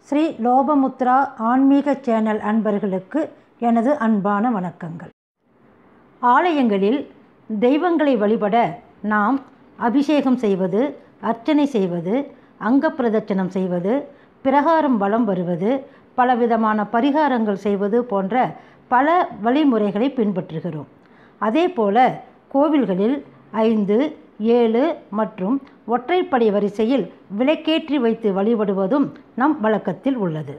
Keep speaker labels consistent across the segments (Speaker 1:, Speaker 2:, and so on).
Speaker 1: ஸ்ரீ லோபமுத்ரா ஆன்மீக சேனல் அன்பர்களுக்கு எனது அன்பான வணக்கங்கள் ஆலயங்களில் தெய்வங்களை வழிபட நாம் அபிஷேகம் செய்வது அர்ச்சனை செய்வது அங்க பிரதட்சணம் செய்வது பிரகாரம் வலம் வருவது பலவிதமான பரிகாரங்கள் செய்வது போன்ற பல வழிமுறைகளை பின்பற்றுகிறோம் அதேபோல கோவில்களில் ஐந்து ஏழு மற்றும் ஒற்றைப்படை வரிசையில் விளக்கேற்றி வைத்து வழிபடுவதும் நம் வழக்கத்தில் உள்ளது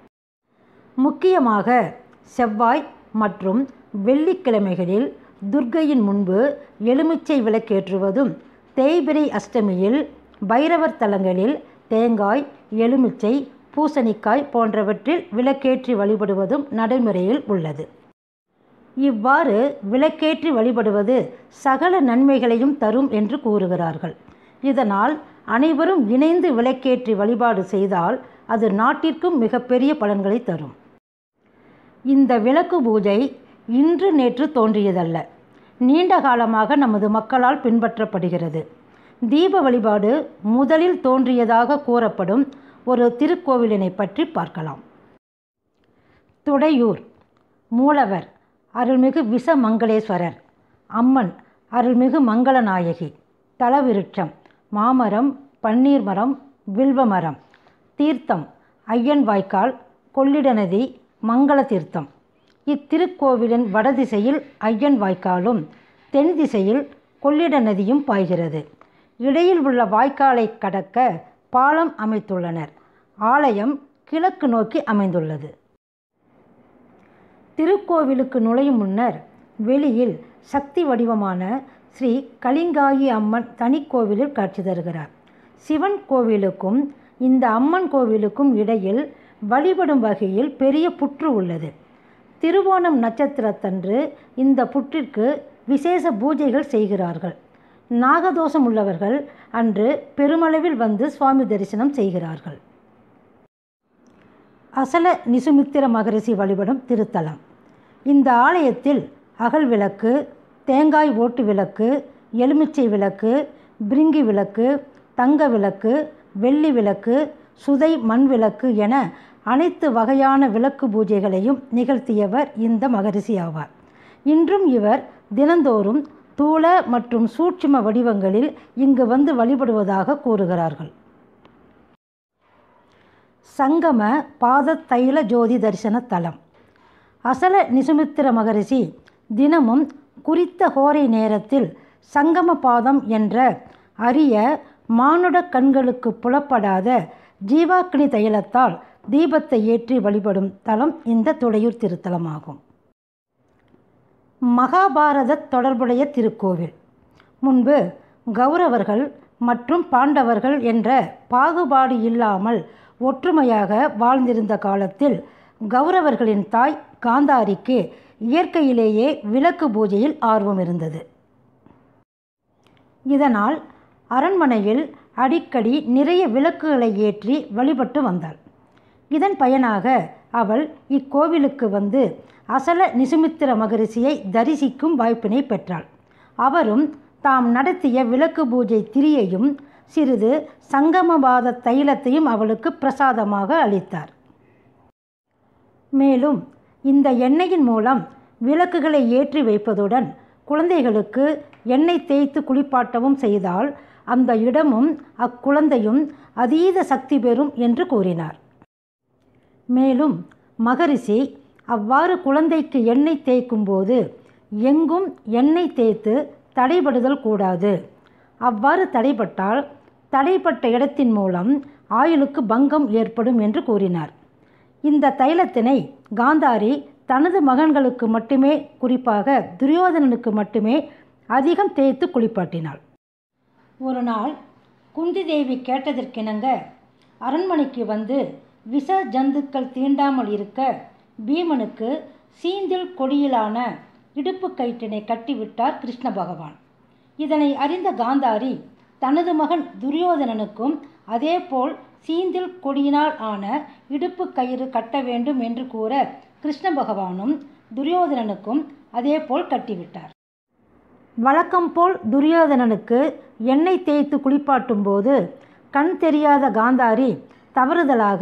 Speaker 1: முக்கியமாக செவ்வாய் மற்றும் வெள்ளிக்கிழமைகளில் துர்க்கையின் முன்பு எலுமிச்சை விளக்கேற்றுவதும் தேய்பிரை அஷ்டமியில் பைரவர் தலங்களில் தேங்காய் எலுமிச்சை பூசணிக்காய் போன்றவற்றில் விளக்கேற்றி வழிபடுவதும் நடைமுறையில் உள்ளது இவ்வாறு விளக்கேற்றி வழிபடுவது சகல நன்மைகளையும் தரும் என்று கூறுகிறார்கள் இதனால் அனைவரும் இணைந்து விளக்கேற்றி வழிபாடு செய்தால் அது நாட்டிற்கும் மிகப்பெரிய பலன்களை தரும் இந்த விளக்கு பூஜை இன்று நேற்று தோன்றியதல்ல நீண்ட காலமாக நமது மக்களால் பின்பற்றப்படுகிறது தீப வழிபாடு முதலில் தோன்றியதாக கூறப்படும் ஒரு திருக்கோவிலினை பற்றி பார்க்கலாம் துடையூர் மூலவர் அருள்மிகு விசமங்களேஸ்வரர் அம்மன் அருள்மிகு மங்களநாயகி தலவிருட்சம் மாமரம் பன்னீர் மரம் வில்வமரம் தீர்த்தம் ஐயன் வாய்க்கால் கொள்ளிட நதி மங்கள தீர்த்தம் இத்திருக்கோவிலின் வடதிசையில் ஐயன் வாய்க்காலும் தென் திசையில் கொள்ளிட நதியும் பாய்கிறது இடையில் உள்ள வாய்க்காலை கடக்க பாலம் அமைத்துள்ளனர் ஆலயம் கிழக்கு நோக்கி அமைந்துள்ளது திருக்கோவிலுக்கு நுழையும் முன்னர் வெளியில் சக்தி வடிவமான ஸ்ரீ கலிங்காயி அம்மன் தனிக்கோவிலில் காட்சி தருகிறார் சிவன் கோவிலுக்கும் இந்த அம்மன் கோவிலுக்கும் இடையில் வழிபடும் வகையில் பெரிய புற்று உள்ளது திருவோணம் நட்சத்திரத்தன்று இந்த புற்றிற்கு விசேஷ பூஜைகள் செய்கிறார்கள் நாகதோஷம் உள்ளவர்கள் அன்று பெருமளவில் வந்து சுவாமி தரிசனம் செய்கிறார்கள் அசல நிசுமித்திர மகரிஷி வழிபடும் திருத்தலம் இந்த ஆலயத்தில் அகல் விளக்கு தேங்காய் ஓட்டு விளக்கு எலுமிச்சை விளக்கு பிரிங்கி விளக்கு தங்க விளக்கு வெள்ளி விளக்கு சுதை மண் விளக்கு என அனைத்து வகையான விளக்கு பூஜைகளையும் நிகழ்த்தியவர் இந்த மகரிஷி ஆவார் இன்றும் இவர் தினந்தோறும் தூள மற்றும் சூட்சும வடிவங்களில் இங்கு வந்து வழிபடுவதாக கூறுகிறார்கள் சங்கம பாத தைல ஜோதி தரிசன தலம் அசல நிசுமித்திர மகரிஷி தினமும் குறித்த ஹோரை நேரத்தில் சங்கம பாதம் என்ற அரிய மானுட கண்களுக்கு புலப்படாத ஜீவாக்னி தைலத்தால் தீபத்தை ஏற்றி வழிபடும் தலம் இந்த துடையூர் திருத்தலமாகும் மகாபாரத தொடர்புடைய திருக்கோவில் முன்பு கௌரவர்கள் மற்றும் பாண்டவர்கள் என்ற பாகுபாடு இல்லாமல் ஒற்றுமையாக வாழ்ந்திருந்த காலத்தில் கௌரவர்களின் தாய் காந்தாரிக்கு இயற்கையிலேயே விளக்கு பூஜையில் ஆர்வம் இருந்தது இதனால் அரண்மனையில் அடிக்கடி நிறைய விளக்குகளை ஏற்றி வழிபட்டு வந்தாள் இதன் பயனாக அவள் இக்கோவிலுக்கு வந்து அசல நிசுமித்திர மகரிஷியை தரிசிக்கும் வாய்ப்பினை பெற்றாள் அவரும் தாம் நடத்திய விளக்கு பூஜை திரியையும் சிறிது சங்கமபாத தைலத்தையும் அவளுக்கு பிரசாதமாக அளித்தார் மேலும் இந்த எண்ணெயின் மூலம் விளக்குகளை ஏற்றி வைப்பதுடன் குழந்தைகளுக்கு எண்ணெய் தேய்த்து குளிப்பாட்டவும் செய்தால் அந்த இடமும் அக்குழந்தையும் அதீத சக்தி பெறும் என்று கூறினார் மேலும் மகரிஷி அவ்வாறு குழந்தைக்கு எண்ணெய் தேய்க்கும் போது எங்கும் எண்ணெய் தேய்த்து தடைபடுதல் கூடாது அவ்வாறு தடைப்பட்டால் தடைப்பட்ட இடத்தின் மூலம் ஆயுளுக்கு பங்கம் ஏற்படும் என்று கூறினார் இந்த தைலத்தினை காந்தாரி தனது மகன்களுக்கு மட்டுமே குறிப்பாக துரியோதனனுக்கு மட்டுமே அதிகம் தேய்த்து குளிப்பாட்டினாள் ஒரு நாள் குந்தி தேவி கேட்டதற்கிணங்க அரண்மனைக்கு வந்து விஷ ஜந்துக்கள் தீண்டாமல் இருக்க பீமனுக்கு சீந்தில் கொடியிலான இடுப்பு கயிற்றினை கட்டிவிட்டார் கிருஷ்ண பகவான் இதனை அறிந்த காந்தாரி தனது மகன் துரியோதனனுக்கும் அதேபோல் சீந்தில் கொடியினால் ஆன இடுப்பு கயிறு கட்ட வேண்டும் என்று கூற கிருஷ்ண பகவானும் துரியோதனனுக்கும் அதேபோல் கட்டிவிட்டார் வழக்கம் போல் துரியோதனனுக்கு எண்ணெய் தேய்த்து குளிப்பாட்டும் போது கண் தெரியாத காந்தாரி தவறுதலாக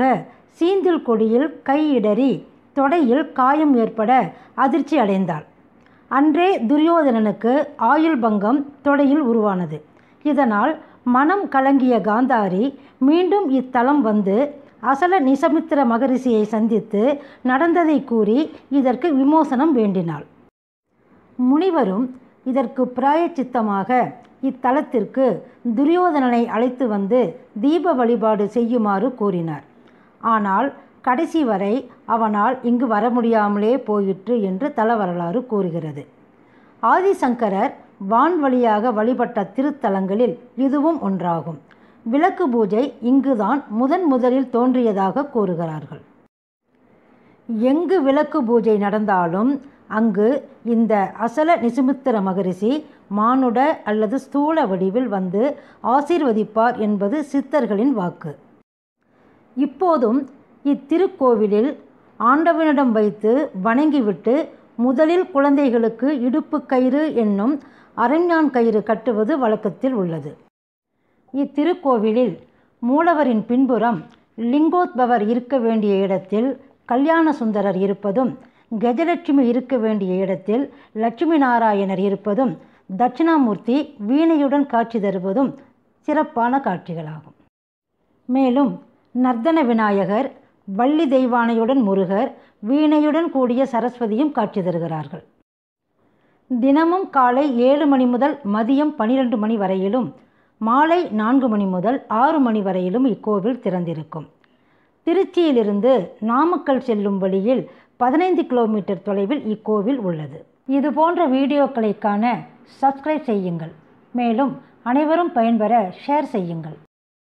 Speaker 1: சீந்தில் கொடியில் கையிடறி தொடையில் காயம் ஏற்பட அதிர்ச்சி அடைந்தாள் அன்றே துரியோதனனுக்கு ஆயுள் பங்கம் தொடையில் உருவானது இதனால் மனம் கலங்கிய காந்தாரி மீண்டும் இத்தலம் வந்து அசல நிசமித்திர மகரிஷியை சந்தித்து நடந்ததை கூறி இதற்கு விமோசனம் வேண்டினாள் முனிவரும் இதற்கு பிராயச்சித்தமாக இத்தலத்திற்கு துரியோதனனை அழைத்து வந்து தீப வழிபாடு செய்யுமாறு கூறினார் ஆனால் கடைசி வரை அவனால் இங்கு வர முடியாமலே போயிற்று என்று தல வரலாறு கூறுகிறது ஆதிசங்கரர் வான் வழியாக வழிபட்ட திருத்தலங்களில் இதுவும் ஒன்றாகும் விளக்கு பூஜை இங்குதான் முதன் முதலில் தோன்றியதாக கூறுகிறார்கள் எங்கு விளக்கு பூஜை நடந்தாலும் அங்கு இந்த அசல நிசுமித்திர மகரிஷி மானுட அல்லது ஸ்தூல வடிவில் வந்து ஆசீர்வதிப்பார் என்பது சித்தர்களின் வாக்கு இப்போதும் இத்திருக்கோவிலில் ஆண்டவனிடம் வைத்து வணங்கிவிட்டு முதலில் குழந்தைகளுக்கு இடுப்பு கயிறு என்னும் அரண்யான் கயிறு கட்டுவது வழக்கத்தில் உள்ளது இத்திருக்கோவிலில் மூலவரின் பின்புறம் லிங்கோத்பவர் இருக்க வேண்டிய இடத்தில் கல்யாண சுந்தரர் இருப்பதும் கஜலட்சுமி இருக்க வேண்டிய இடத்தில் லட்சுமி நாராயணர் இருப்பதும் தட்சிணாமூர்த்தி வீணையுடன் காட்சி தருவதும் சிறப்பான காட்சிகளாகும் மேலும் நர்தன விநாயகர் வள்ளி தெய்வானையுடன் முருகர் வீணையுடன் கூடிய சரஸ்வதியும் காட்சி தருகிறார்கள் தினமும் காலை ஏழு மணி முதல் மதியம் பனிரெண்டு மணி வரையிலும் மாலை நான்கு மணி முதல் ஆறு மணி வரையிலும் இக்கோவில் திறந்திருக்கும் திருச்சியிலிருந்து நாமக்கல் செல்லும் வழியில் பதினைந்து கிலோமீட்டர் தொலைவில் இக்கோவில் உள்ளது இது போன்ற வீடியோக்களை காண சப்ஸ்கிரைப் செய்யுங்கள் மேலும் அனைவரும் பயன்பெற ஷேர் செய்யுங்கள்